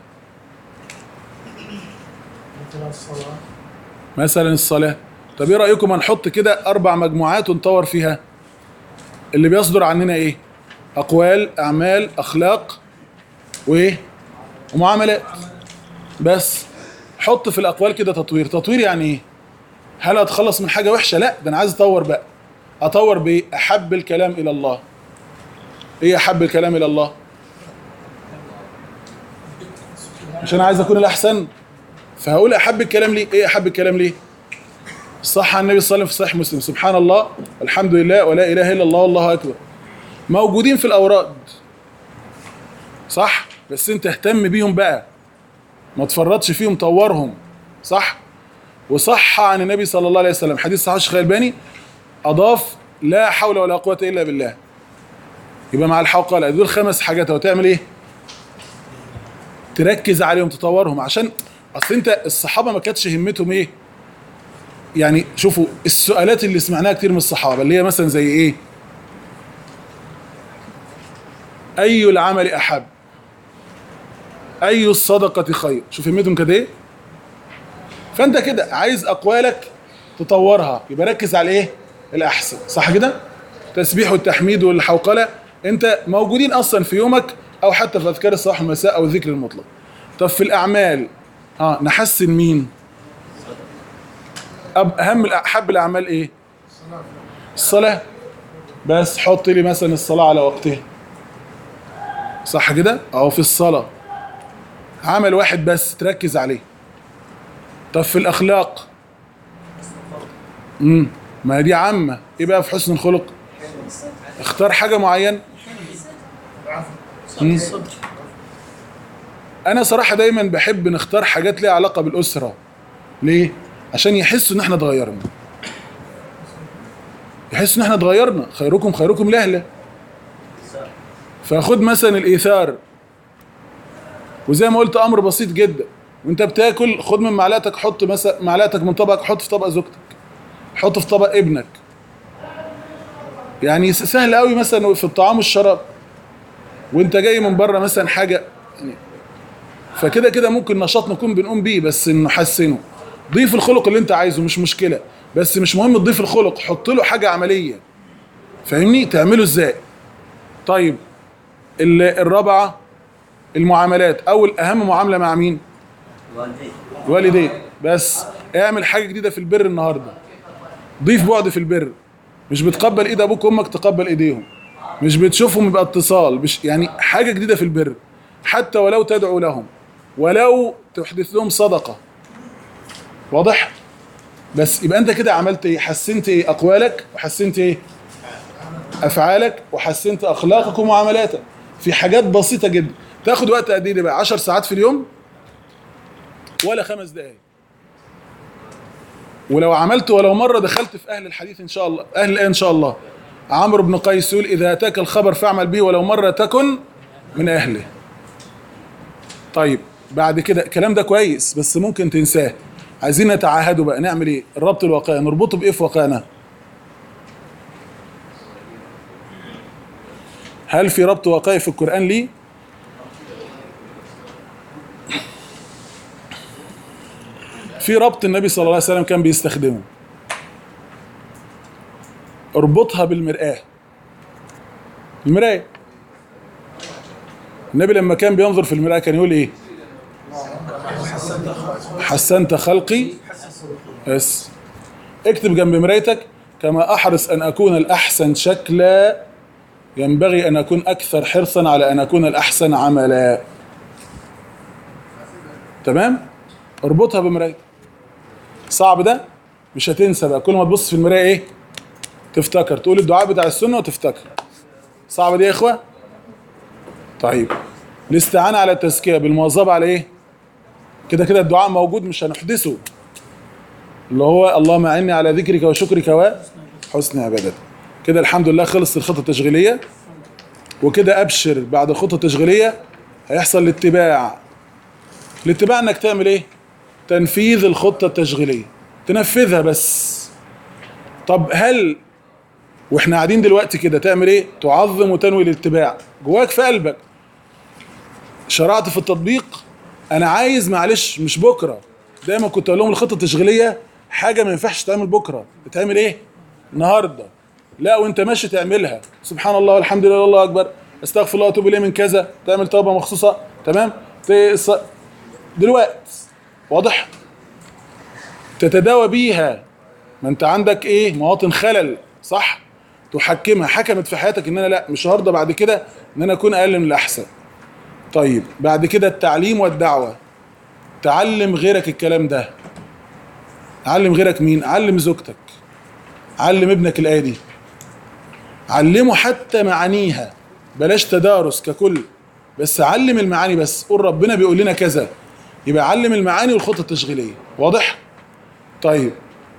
مثلا الصلاة مثلا الصلاة طب ايه رأيكم هنحط كده أربع مجموعات ونطور فيها اللي بيصدر عننا ايه أقوال أعمال أخلاق وإيه ومعاملات بس حط في الأقوال كده تطوير تطوير يعني ايه هل أتخلص من حاجة وحشة لا ده أنا عايز أطور بقى أطور بإيه أحب الكلام إلى الله إيه أحب الكلام إلى الله مش أنا عايز أكون الأحسن فهقول احب الكلام ليه ايه احب الكلام ليه صح عن النبي صلى الله عليه وسلم في صحيح مسلم سبحان الله الحمد لله ولا اله الا الله والله اكبر موجودين في الاوراد صح بس انت اهتم بيهم بقى ما تفرطش فيهم طورهم صح وصح عن النبي صلى الله عليه وسلم حديث صحيح الشيخ الباني اضاف لا حول ولا قوه الا بالله يبقى مع الحوقله دول خمس حاجات وتعمل ايه تركز عليهم تطورهم عشان اصل انت الصحابه ما كانتش همتهم ايه يعني شوفوا السؤالات اللي سمعناها كتير من الصحابه اللي هي مثلا زي ايه اي العمل احب اي الصدقه خير شوف همتهم كانت ايه فانت كده عايز اقوالك تطورها يبقى ركز على ايه الاحسن صح كده تسبيح والتحميد والحوقله انت موجودين اصلا في يومك او حتى في اذكار الصباح والمساء او الذكر المطلق طب في الاعمال اه نحسن مين أب اهم الأ- احب الاعمال ايه الصلاه بس حط لي مثلا الصلاه على وقتها صح كده اهو في الصلاه عمل واحد بس تركز عليه طب في الاخلاق امم ما دي عامه ايه بقى في حسن الخلق اختار حاجه معينه مم. انا صراحه دايما بحب نختار حاجات ليها علاقه بالاسره ليه عشان يحسوا ان احنا اتغيرنا يحسوا ان احنا اتغيرنا خيركم خيركم لاهله فخد مثلا الايثار وزي ما قلت امر بسيط جدا وانت بتاكل خد من معلقتك حط مثلا معلقتك من طبقك حط في طبق زوجتك حط في طبق ابنك يعني س- سهل قوي مثلا في الطعام والشراب وانت جاي من بره مثلا حاجه يعني فكده كده ممكن نشاط نكون بنقوم بيه بس نحسنه ضيف الخلق اللي انت عايزه مش مشكله بس مش مهم تضيف الخلق حط له حاجه عمليه فاهمني تعمله ازاي طيب ال- الرابعه المعاملات اول اهم معامله مع مين والدي والديك بس اعمل حاجه جديده في البر النهارده ضيف بعد في البر مش بتقبل ايد ابوك وامك تقبل ايديهم مش بتشوفهم يبقى اتصال مش يعني حاجه جديده في البر حتى ولو تدعو لهم ولو تحدث لهم صدقه واضح بس يبقى انت كده عملت ايه حسنت ايه اقوالك وحسنت ايه افعالك وحسنت اخلاقك ومعاملاتك في حاجات بسيطه جدا تاخد وقت قد ايه ده بقى 10 ساعات في اليوم ولا خمس دقائق ولو عملت ولو مره دخلت في اهل الحديث ان شاء الله اهل الايه ان شاء الله عمرو بن قيس يقول اذا اتاك الخبر فاعمل به ولو مره تكن من اهله طيب بعد كده الكلام ده كويس بس ممكن تنساه عايزين نتعاهدوا بقى نعمل ايه الربط الواقعي نربطه بايه في واقعنا هل في ربط واقعي في القرآن ليه في ربط النبي صلى الله عليه وسلم كان بيستخدمه اربطها بالمرآة المراية النبي لما كان بينظر في المرآة كان يقول ايه حسنت خلقي بس اكتب جنب مرايتك كما احرص ان اكون الاحسن شكلا ينبغي ان اكون اكثر حرصا على ان اكون الاحسن عملا تمام اربطها بمرايتك صعب ده مش هتنسى بقى كل ما تبص في المرايه ايه تفتكر تقول الدعاء بتاع السنه وتفتكر صعبه دي يا اخوه طيب الاستعانه على التزكيه بالمواظبه على ايه كده كده الدعاء موجود مش هنحدثه اللي هو اللهم اعني على ذكرك وشكرك وحسن عبادتك كده الحمد لله خلص الخطه التشغيليه وكده ابشر بعد الخطه التشغيليه هيحصل الاتباع الاتباع انك تعمل ايه تنفيذ الخطه التشغيليه تنفذها بس طب هل واحنا قاعدين دلوقتي كده تعمل ايه تعظم وتنوي الاتباع جواك في قلبك شرعت في التطبيق انا عايز معلش مش بكره دايما كنت اقول لهم الخطه التشغيليه حاجه ما ينفعش تعمل بكره بتعمل ايه النهارده لا وانت ماشي تعملها سبحان الله والحمد لله الله اكبر استغفر الله واتوب اليه من كذا تعمل توبه مخصوصه تمام تص... دلوقتي واضح تتداوى بيها ما انت عندك ايه مواطن خلل صح تحكمها حكمت في حياتك ان انا لا مش هرضى بعد كده ان انا اكون اقل من الاحسن طيب بعد كده التعليم والدعوه تعلم غيرك الكلام ده علم غيرك مين علم زوجتك علم ابنك الايه دي علمه حتى معانيها بلاش تدارس ككل بس علم المعاني بس قول ربنا بيقول لنا كذا يبقى علم المعاني والخطه التشغيليه واضح طيب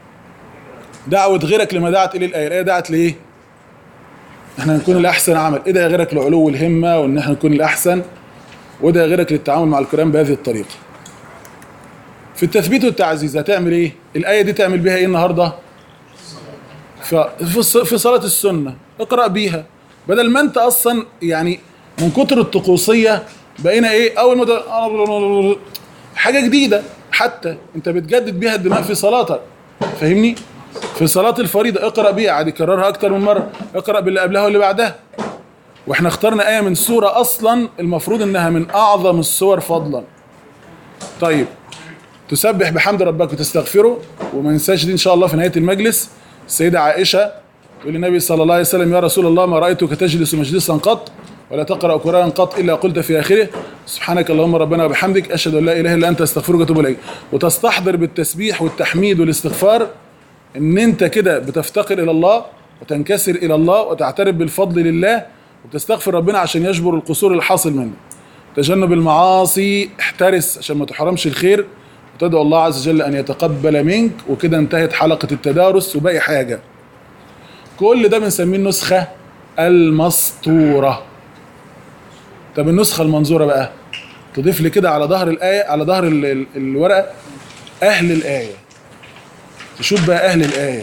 دعوة غيرك لما دعت إليه الآية الآية دعت لإيه احنا نكون الأحسن عمل إيه ده غيرك لعلو الهمة وإن احنا نكون الأحسن وده غيرك للتعامل مع القرآن بهذه الطريقة في التثبيت والتعزيز هتعمل إيه الآية دي تعمل بيها إيه النهاردة ف- في الص- في صلاة السنة اقرأ بيها بدل ما أنت أصلا يعني من كتر الطقوسية بقينا إيه أول ما ده- حاجة جديدة حتى أنت بتجدد بيها الدماء في صلاتك فاهمني في صلاة الفريضة اقرأ بيها عادي كررها أكتر من مرة اقرأ باللي قبلها واللي بعدها واحنا اخترنا آية من سورة أصلا المفروض إنها من أعظم السور فضلا طيب تسبح بحمد ربك وتستغفره وما ننساش دي إن شاء الله في نهاية المجلس السيدة عائشة تقول للنبي صلى الله عليه وسلم يا رسول الله ما رأيتك تجلس مجلسا قط ولا تقرأ قرآنا قط إلا قلت في آخره سبحانك اللهم ربنا وبحمدك أشهد أن لا إله إلا أنت أستغفرك وأتوب إليك وتستحضر بالتسبيح والتحميد والاستغفار ان انت كده بتفتقر الى الله وتنكسر الى الله وتعترف بالفضل لله وتستغفر ربنا عشان يجبر القصور الحاصل منه تجنب المعاصي احترس عشان ما تحرمش الخير وتدعو الله عز وجل ان يتقبل منك وكده انتهت حلقة التدارس وباقي حاجة كل ده بنسميه النسخة المسطورة طب النسخة المنظورة بقى تضيف لي كده على ظهر الآية على ظهر ال- ال- الورقة أهل الآية تشوف بقى أهل الآية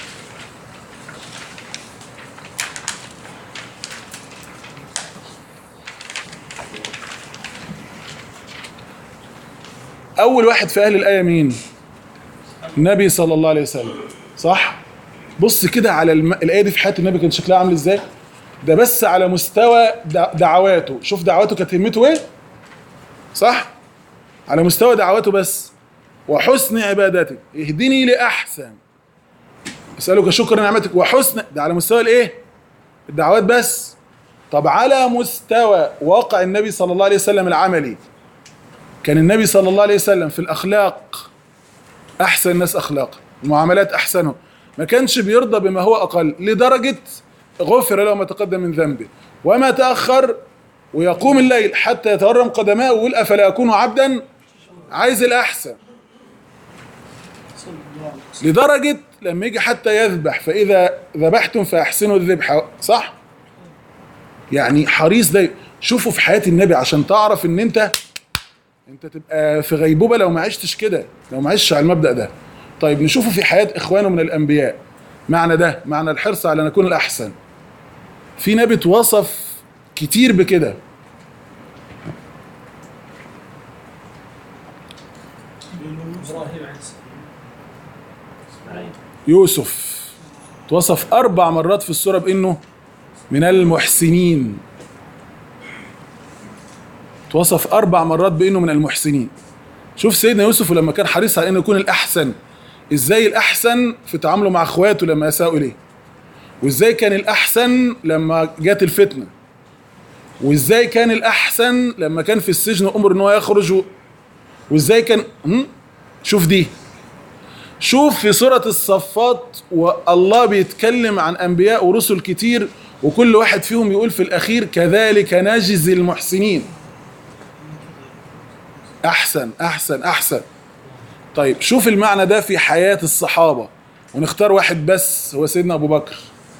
أول واحد في أهل الآية مين؟ النبي صلى الله عليه وسلم صح؟ بص كده على الم... الآية دي في حياة النبي كان شكلها عامل إزاي؟ ده بس على مستوى دع- دعواته شوف دعواته كانت همته إيه؟ صح؟ على مستوى دعواته بس وحسن عبادتك اهدني لأحسن أسألك شكر نعمتك وحسن ده على مستوى الإيه؟ الدعوات بس طب على مستوى واقع النبي صلى الله عليه وسلم العملي كان النبي صلى الله عليه وسلم في الأخلاق أحسن الناس أخلاقا المعاملات احسنه ما كانش بيرضى بما هو اقل لدرجه غفر له ما تقدم من ذنبه وما تاخر ويقوم الليل حتى يتورم قدماه ويقول افلا اكون عبدا عايز الاحسن صلى الله عليه وسلم لدرجه لما يجي حتى يذبح فاذا ذبحتم فاحسنوا الذبح صح يعني حريص ده شوفوا في حياه النبي عشان تعرف ان انت انت تبقى في غيبوبه لو ما عشتش كده لو ما عشتش على المبدا ده طيب نشوفه في حياه اخوانه من الانبياء معنى ده معنى الحرص على ان نكون الاحسن في نبي اتوصف كتير بكده ابراهيم عليه السلام إسماعيل. يوسف توصف أربع مرات في السورة بأنه من المحسنين توصف أربع مرات بأنه من المحسنين شوف سيدنا يوسف لما كان حريص على أنه يكون الأحسن إزاي الأحسن في تعامله مع أخواته لما أساءوا إليه وإزاي كان الأحسن لما جات الفتنة وإزاي كان الأحسن لما كان في السجن وأمر إن هو يخرج و- وإزاي كان هم؟ شوف دي شوف في سورة الصفات والله بيتكلم عن أنبياء ورسل كتير وكل واحد فيهم يقول في الأخير كذلك نجزي المحسنين أحسن أحسن أحسن طيب شوف المعنى ده في حياة الصحابة ونختار واحد بس هو سيدنا أبو بكر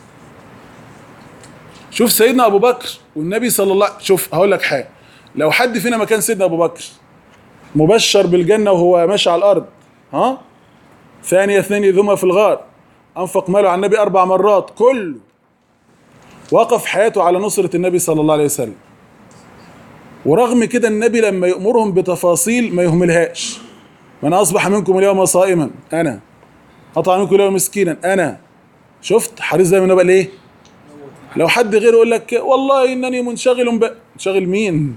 شوف سيدنا أبو بكر والنبي صلى الله شوف هقول لك حاجة لو حد فينا مكان سيدنا أبو بكر مبشر بالجنة وهو ماشي على الأرض ها ثانية اثنين إذ هما في الغار أنفق ماله على النبي أربع مرات كله وقف حياته على نصرة النبي صلى الله عليه وسلم ورغم كده النبي لما يأمرهم بتفاصيل ما يهملهاش من أصبح منكم اليوم صائما أنا قطع منكم اليوم مسكينا أنا شفت حريص دايما يبقى ليه لو حد غيره يقول لك والله إنني منشغل ب... منشغل مين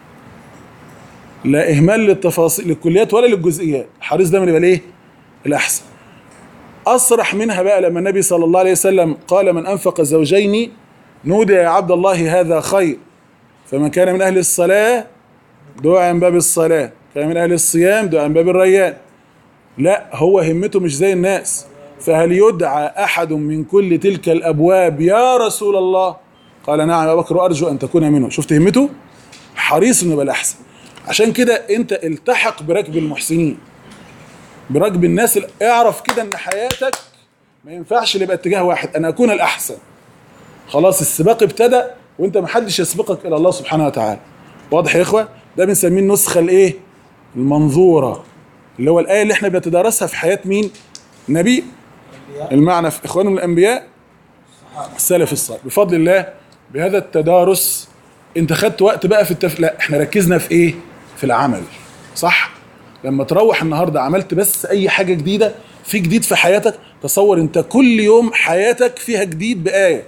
لا إهمال للتفاصيل للكليات ولا للجزئيات حريص دايما يبقى ليه الأحسن أصرح منها بقى لما النبي صلى الله عليه وسلم قال من أنفق زوجين نودي يا عبد الله هذا خير فمن كان من أهل الصلاة دعا من باب الصلاة كان من أهل الصيام دعا من باب الريان لا هو همته مش زي الناس فهل يدعى أحد من كل تلك الأبواب يا رسول الله قال نعم يا بكر أرجو أن تكون منه شفت همته حريص إنه يبقى الأحسن عشان كده أنت التحق بركب المحسنين بركب الناس ال- اعرف كده ان حياتك ما ينفعش اللي يبقى اتجاه واحد انا اكون الاحسن خلاص السباق ابتدى وانت ما حدش يسبقك الى الله سبحانه وتعالى واضح يا اخوه ده بنسميه النسخه الايه المنظوره اللي هو الايه اللي احنا بنتدارسها في حياه مين نبي المعنى في اخوانهم الانبياء السلف الصالح بفضل الله بهذا التدارس انت خدت وقت بقى في التف... لا احنا ركزنا في ايه في العمل صح لما تروح النهارده عملت بس اي حاجه جديده في جديد في حياتك تصور انت كل يوم حياتك فيها جديد بايه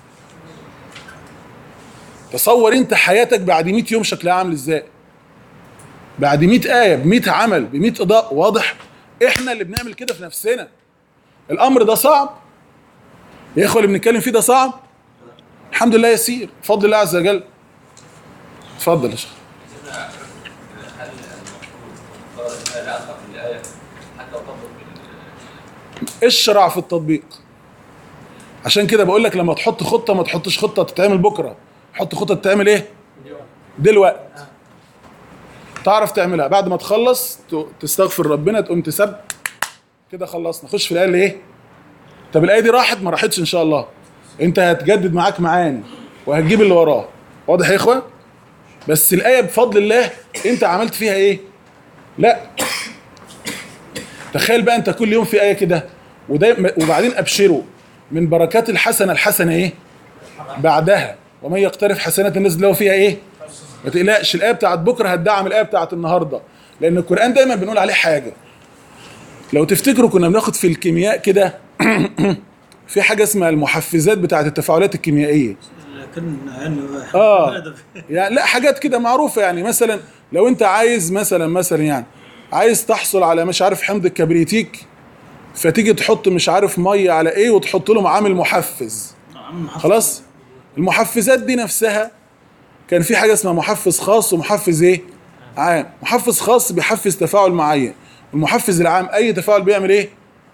تصور انت حياتك بعد 100 يوم شكلها عامل ازاي بعد 100 ايه ب 100 عمل ب 100 اضاءه واضح احنا اللي بنعمل كده في نفسنا الامر ده صعب يا اخوه اللي بنتكلم فيه ده صعب الحمد لله يسير بفضل الله عز وجل اتفضل يا شيخ هل المفروض فرض لا اقرا في الايه حتى اطبق ال- اشرع في التطبيق عشان كده بقول لك لما تحط خطه ما تحطش خطه تتعمل بكره حط خطه تتعمل ايه دلوقتي تعرف تعملها بعد ما تخلص ت- تستغفر ربنا تقوم تسب كده خلصنا خش في الايه اللي ايه طب الايه دي راحت ما راحتش ان شاء الله انت هتجدد معاك معاني وهتجيب اللي وراه واضح يا اخوه بس الايه بفضل الله انت عملت فيها ايه لا تخيل بقى انت كل يوم في ايه كده وده وبعدين ابشروا من بركات الحسنه الحسنه ايه بعدها ومن يقترف حسنات الناس له فيها ايه ما تقلقش الايه بتاعت بكره هتدعم الايه بتاعت النهارده لان القران دايما بنقول عليه حاجه لو تفتكروا كنا بناخد في الكيمياء كده في حاجه اسمها المحفزات بتاعت التفاعلات الكيميائيه لكن يعني اه هذا يعني لا حاجات كده معروفه يعني مثلا لو انت عايز مثلا مثلا يعني عايز تحصل على مش عارف حمض الكبريتيك فتيجي تحط مش عارف ميه على ايه وتحط له عامل محفز خلاص المحفزات دي نفسها كان في حاجه اسمها محفز خاص ومحفز ايه عام محفز خاص بيحفز تفاعل معين المحفز العام اي تفاعل بيعمل ايه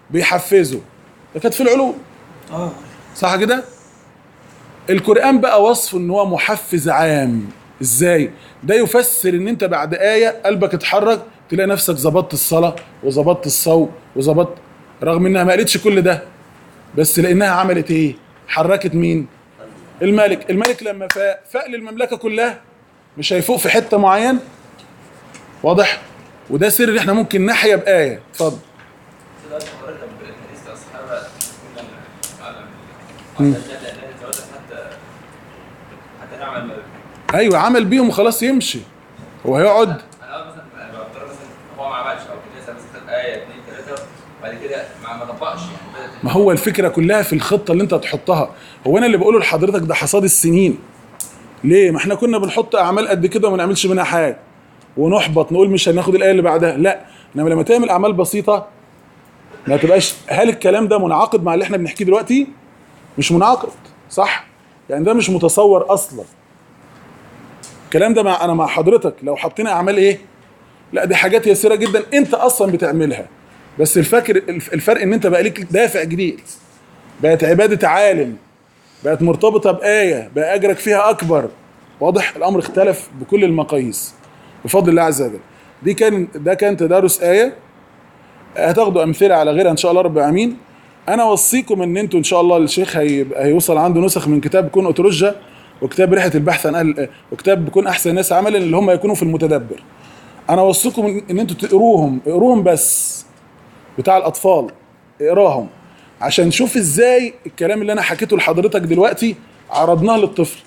بيحفزه ده كانت في العلوم اه صح كده القرآن بقى وصفه ان هو محفز عام ازاي ده يفسر ان انت بعد آية قلبك اتحرك تلاقي نفسك ظبطت الصلاة وظبطت الصوم وظبطت رغم انها ما قالتش كل ده بس لانها عملت ايه حركت مين الملك الملك لما فاق فاق للمملكة كلها مش هيفوق في حتة معين واضح وده سر اللي احنا ممكن نحيا بآية اتفضل كده حضرتك بالحديث الصحابه كنا نعلم حتى حتى نعمل ايوه عمل بيهم وخلاص يمشي هو هيقعد انا مثلا أنا بفترض مثلا هو ما عملش او كده لسه مثلا ايه اثنين ثلاثه وبعد كده ما ما طبقش يعني بدأت ما هو الفكره كلها في الخطه اللي انت هتحطها هو انا اللي بقوله لحضرتك ده حصاد السنين ليه ما احنا كنا بنحط اعمال قد كده وما نعملش منها حاجه ونحبط نقول مش هناخد الايه اللي بعدها لا انما لما تعمل اعمال بسيطه ما تبقاش هل الكلام ده منعقد مع اللي احنا بنحكيه دلوقتي مش منعقد صح يعني ده مش متصور اصلا الكلام ده مع انا مع حضرتك لو حطينا اعمال ايه لا دي حاجات يسيره جدا انت اصلا بتعملها بس الفكر الف- الفرق ان انت بقى ليك دافع جديد بقت عباده عالم بقت مرتبطه بايه بقى اجرك فيها اكبر واضح الامر اختلف بكل المقاييس بفضل الله عز وجل دي كان ده كان تدارس ايه هتاخدوا امثله على غيرها ان شاء الله رب العالمين انا اوصيكم ان انتوا ان شاء الله الشيخ هيبقى هيوصل عنده نسخ من كتاب كون اترجه وكتاب ريحه البحث عن اهل وكتاب بكون احسن الناس عملا اللي هم يكونوا في المتدبر انا اوصيكم ان انتوا تقروهم اقروهم بس بتاع الاطفال اقراهم عشان نشوف ازاي الكلام اللي انا حكيته لحضرتك دلوقتي عرضناه للطفل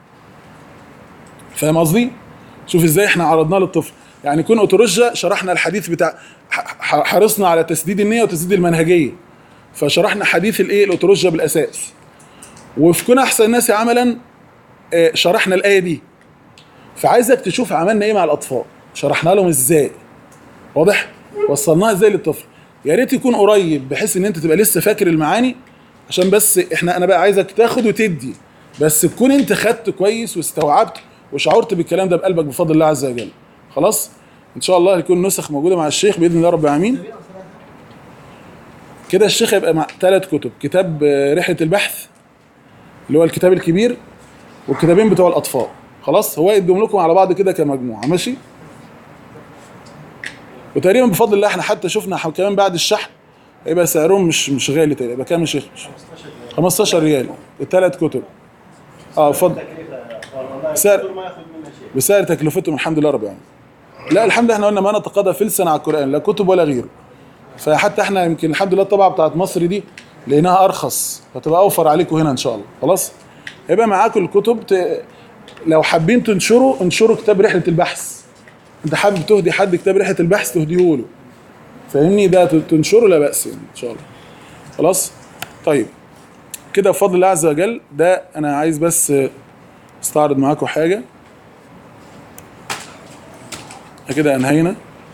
فاهم قصدي شوف ازاي احنا عرضناه للطفل يعني كون اترجه شرحنا الحديث بتاع ح- ح- حرصنا على تسديد النيه وتسديد المنهجيه فشرحنا حديث الايه الاترجه بالاساس وفي كون احسن الناس عملا آه، شرحنا الايه دي فعايزك تشوف عملنا ايه مع الاطفال شرحنا لهم ازاي واضح وصلناها ازاي للطفل يا ريت يكون قريب بحيث ان انت تبقى لسه فاكر المعاني عشان بس احنا انا بقى عايزك تاخد وتدي بس تكون انت خدت كويس واستوعبت وشعرت بالكلام ده بقلبك بفضل الله عز وجل خلاص ان شاء الله هيكون نسخ موجوده مع الشيخ باذن الله رب العالمين كده الشيخ هيبقى مع ثلاث كتب كتاب آه، رحله البحث اللي هو الكتاب الكبير والكتابين بتوع الاطفال خلاص هو يديهم لكم على بعض كده كمجموعه ماشي وتقريبا بفضل الله احنا حتى شفنا ح- كمان بعد الشحن هيبقى سعرهم مش مش غالي تقريبا يبقى كام يا شيخ 15 ريال الثلاث كتب اه بفضل سعر بسعر تكلفتهم الحمد لله رب العالمين لا الحمد لله احنا قلنا ما نتقاضى فلسا على القران لا كتب ولا غيره فحتى احنا يمكن الحمد لله الطبعه بتاعت مصر دي لقيناها ارخص فتبقى اوفر عليكم هنا ان شاء الله خلاص هيبقى معاكم الكتب ت... لو حابين تنشروا انشروا كتاب رحله البحث انت حابب تهدي حد كتاب رحله البحث تهديه له فاهمني ده ت- تنشره لا باس يعني ان شاء الله خلاص طيب كده بفضل الله عز وجل ده انا عايز بس استعرض معاكم حاجه كده انهينا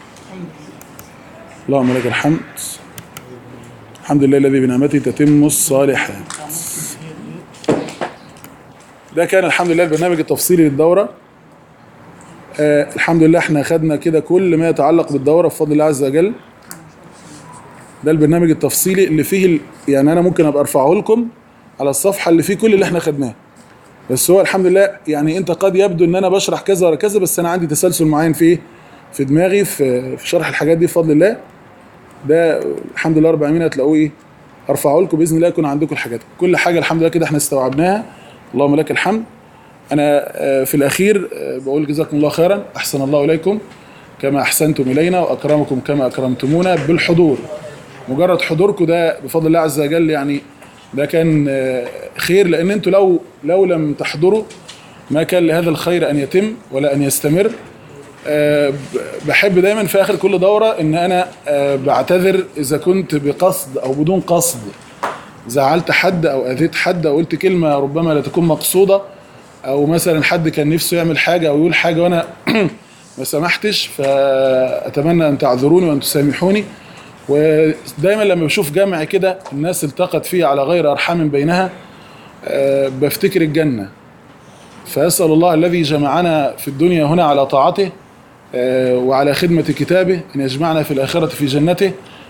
اللهم لك الحمد الحمد لله الذي بنعمته تتم الصالحات ده كان الحمد لله البرنامج التفصيلي للدورة آه الحمد لله احنا خدنا كده كل ما يتعلق بالدورة بفضل الله عز وجل ده البرنامج التفصيلي اللي فيه ال... يعني انا ممكن ابقى ارفعه لكم على الصفحة اللي فيه كل اللي احنا خدناه بس هو الحمد لله يعني انت قد يبدو ان انا بشرح كذا ولا كذا بس انا عندي تسلسل معين في ايه في دماغي في في شرح الحاجات دي بفضل الله ده الحمد لله رب العالمين هتلاقوه ايه ارفعه لكم باذن الله يكون عندكم الحاجات كل حاجه الحمد لله كده احنا استوعبناها اللهم لك الحمد انا آه، في الاخير آه، بقول جزاكم الله خيرا احسن الله اليكم كما احسنتم الينا واكرمكم كما اكرمتمونا بالحضور مجرد حضوركم ده بفضل الله عز وجل يعني ده كان آه، خير لان انتوا لو لو لم تحضروا ما كان لهذا الخير ان يتم ولا ان يستمر آه، ب- بحب دايما في اخر كل دوره ان انا آه، بعتذر اذا كنت بقصد او بدون قصد زعلت حد او اذيت حد او قلت كلمه ربما لا تكون مقصوده او مثلا حد كان نفسه يعمل حاجه او يقول حاجه وانا ما سمحتش فاتمنى ان تعذروني وان تسامحوني ودايما لما بشوف جمع كده الناس التقت فيه على غير ارحام بينها آه، بفتكر الجنه فأسأل الله الذي جمعنا في الدنيا هنا على طاعته آه، وعلى خدمة كتابه أن يجمعنا في الآخرة في جنته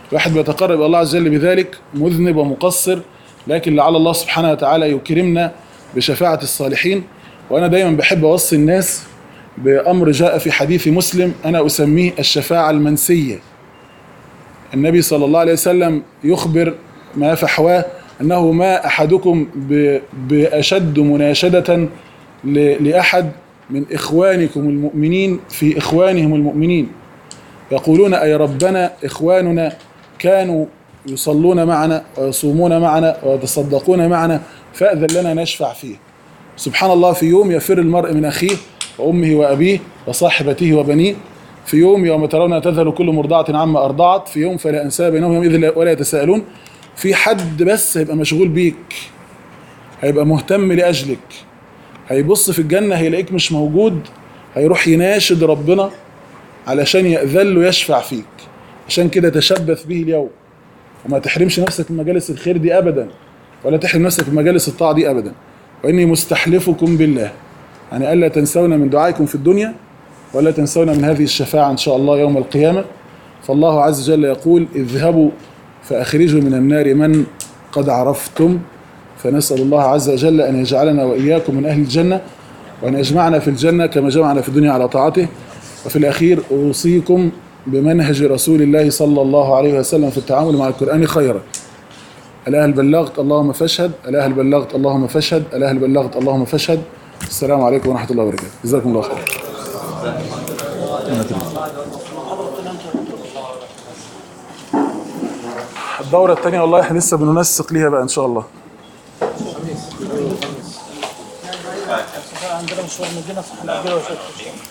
الواحد بيتقرب إلى الله عز وجل بذلك مذنب ومقصر لكن لعل الله سبحانه وتعالى يكرمنا بشفاعة الصالحين وأنا دايما بحب أوصي الناس بأمر جاء في حديث مسلم أنا أسميه الشفاعة المنسية النبي صلى الله عليه وسلم يخبر ما فحواه أنه ما أحدكم ب- بأشد مناشدة ل- لأحد من إخوانكم المؤمنين في إخوانهم المؤمنين يقولون أي ربنا إخواننا كانوا يصلون معنا ويصومون معنا ويتصدقون معنا فأذن لنا نشفع فيه سبحان الله في يوم يفر المرء من أخيه وأمه وأبيه وصاحبته وبنيه في يوم يوم ترون تذهل كل مرضعة عما أرضعت في يوم فلا أنساب بينهم يومئذ ولا يتساءلون في حد بس هيبقى مشغول بيك هيبقى مهتم لأجلك هيبص في الجنة هيلاقيك مش موجود هيروح يناشد ربنا علشان يأذن له يشفع فيك عشان كده تشبث به اليوم وما تحرمش نفسك من مجالس الخير دي أبدا ولا تحرم نفسك من مجالس الطاعة دي أبدا وإني مستحلفكم بالله يعني ألا تنسون من دعائكم في الدنيا ولا تنسون من هذه الشفاعة إن شاء الله يوم القيامة فالله عز وجل يقول اذهبوا فأخرجوا من النار من قد عرفتم فنسأل الله عز وجل أن يجعلنا وإياكم من أهل الجنة وأن يجمعنا في الجنة كما جمعنا في الدنيا على طاعته وفي الأخير أوصيكم بمنهج رسول الله صلى الله عليه وسلم في التعامل مع القرآن خيرا الأهل بلغت اللهم فاشهد الأهل بلغت اللهم فاشهد الأهل بلغت اللهم فاشهد السلام عليكم ورحمة الله وبركاته جزاكم الله خير الدورة الثانية والله احنا لسه بننسق ليها بقى إن شاء الله عندنا مشوار مدينة صح الأجل وشكل